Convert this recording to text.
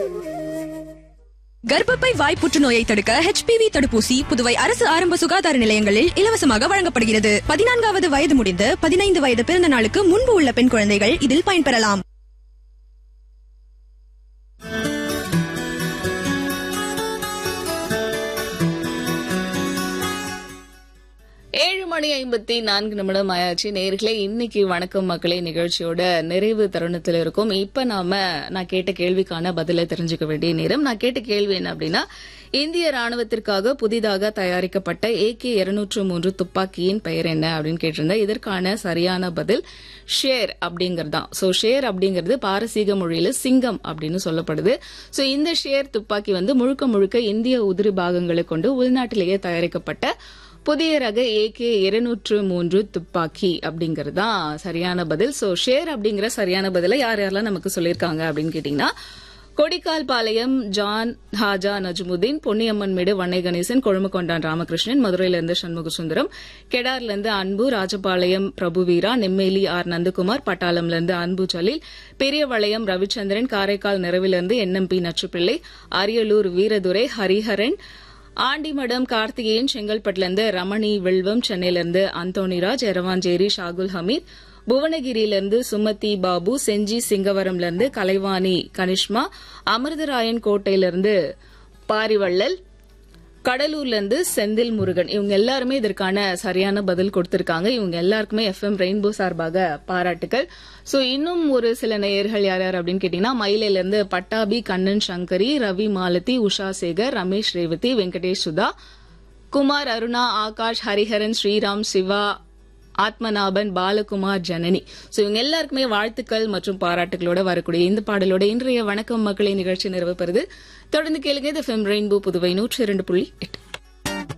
கர்ப்பப்பை வாய் புற்றுநோயை தடுக்க ஹெச்பிவி தடுப்பூசி புதுவை அரசு ஆரம்ப சுகாதார நிலையங்களில் இலவசமாக வழங்கப்படுகிறது பதினான்காவது வயது முடிந்து பதினைந்து வயது பிறந்த நாளுக்கு முன்பு உள்ள பெண் குழந்தைகள் இதில் பயன்பெறலாம் ஏழு மணி ஐம்பத்தி நான்கு நிமிடம் ஆயாச்சு நேர்களே இன்னைக்கு வணக்கம் மக்களே நிகழ்ச்சியோட நிறைவு தருணத்தில் இருக்கும் இப்ப நாம நான் கேட்ட கேள்விக்கான பதிலை தெரிஞ்சுக்க வேண்டிய நேரம் நான் கேட்ட கேள்வி என்ன அப்படின்னா இந்திய ராணுவத்திற்காக புதிதாக தயாரிக்கப்பட்ட ஏகே இருநூற்று மூன்று துப்பாக்கியின் பெயர் என்ன அப்படின்னு கேட்டிருந்தேன் இதற்கான சரியான பதில் ஷேர் அப்படிங்கறதுதான் சோ ஷேர் அப்படிங்கிறது பாரசீக மொழியில சிங்கம் அப்படின்னு சொல்லப்படுது சோ இந்த ஷேர் துப்பாக்கி வந்து முழுக்க முழுக்க இந்திய உதிரி பாகங்களை கொண்டு உள்நாட்டிலேயே தயாரிக்கப்பட்ட புதிய ரக ஏகே இருநூற்று மூன்று துப்பாக்கி அப்படிங்கிறது தான் சரியான பதில் சோ ஷேர் அப்படிங்கிற சரியான பதிலை யார் யாரெல்லாம் நமக்கு சொல்லியிருக்காங்க அப்படின்னு கேட்டீங்கன்னா கொடிக்கால் பாளையம் ஜான் ஹாஜா நஜ்முதீன் பொன்னியம்மன் மேடு வண்ணை கணேசன் கொழுமக்கொண்டான் ராமகிருஷ்ணன் மதுரையிலிருந்து சண்முக சுந்தரம் கெடார்லேருந்து அன்பு ராஜபாளையம் பிரபுவீரா நெம்மேலி ஆர் நந்தகுமார் பட்டாளம்லேருந்து அன்பு ஜலீல் பெரியவளையம் ரவிச்சந்திரன் காரைக்கால் நிறைவிலிருந்து என்எம்பி நச்சுப்பிள்ளை அரியலூர் வீரதுரை ஹரிஹரன் ஆண்டிமடம் கார்த்திகேயன் செங்கல்பட்டுலேருந்து ரமணி வில்வம் சென்னையிலிருந்து அந்தோணிராஜ் எரவாஞ்சேரி ஷாகுல் ஹமீத் புவனகிரியிலிருந்து சுமதி பாபு செஞ்சி சிங்கவரம்லேருந்து கலைவாணி கனிஷ்மா அமிர்தராயன் கோட்டையிலிருந்து பாரிவள்ளல் கடலூர்ல இருந்து செந்தில் முருகன் இவங்க எல்லாருமே இதற்கான சரியான பதில் கொடுத்திருக்காங்க இவங்க எல்லாருக்குமே எஃப்எம் ரெயின்போ சார்பாக பாராட்டுகள் சோ இன்னும் ஒரு சில நேயர்கள் யார் யார் அப்படின்னு கேட்டீங்கன்னா மயிலையில இருந்து பட்டாபி கண்ணன் சங்கரி ரவி மாலதி உஷா சேகர் ரமேஷ் ரேவதி வெங்கடேஷ் சுதா குமார் அருணா ஆகாஷ் ஹரிஹரன் ஸ்ரீராம் சிவா ஆத்மநாபன் பாலகுமார் ஜனனி சோ இவங்க எல்லாருக்குமே வாழ்த்துக்கள் மற்றும் பாராட்டுகளோட வரக்கூடிய இந்த பாடலோட இன்றைய வணக்கம் மக்களை நிகழ்ச்சி நிறைவு பெறுது தொடர்ந்து கேளுங்க இது ரெயின்போ புதுவை நூற்றி இரண்டு புள்ளி எட்டு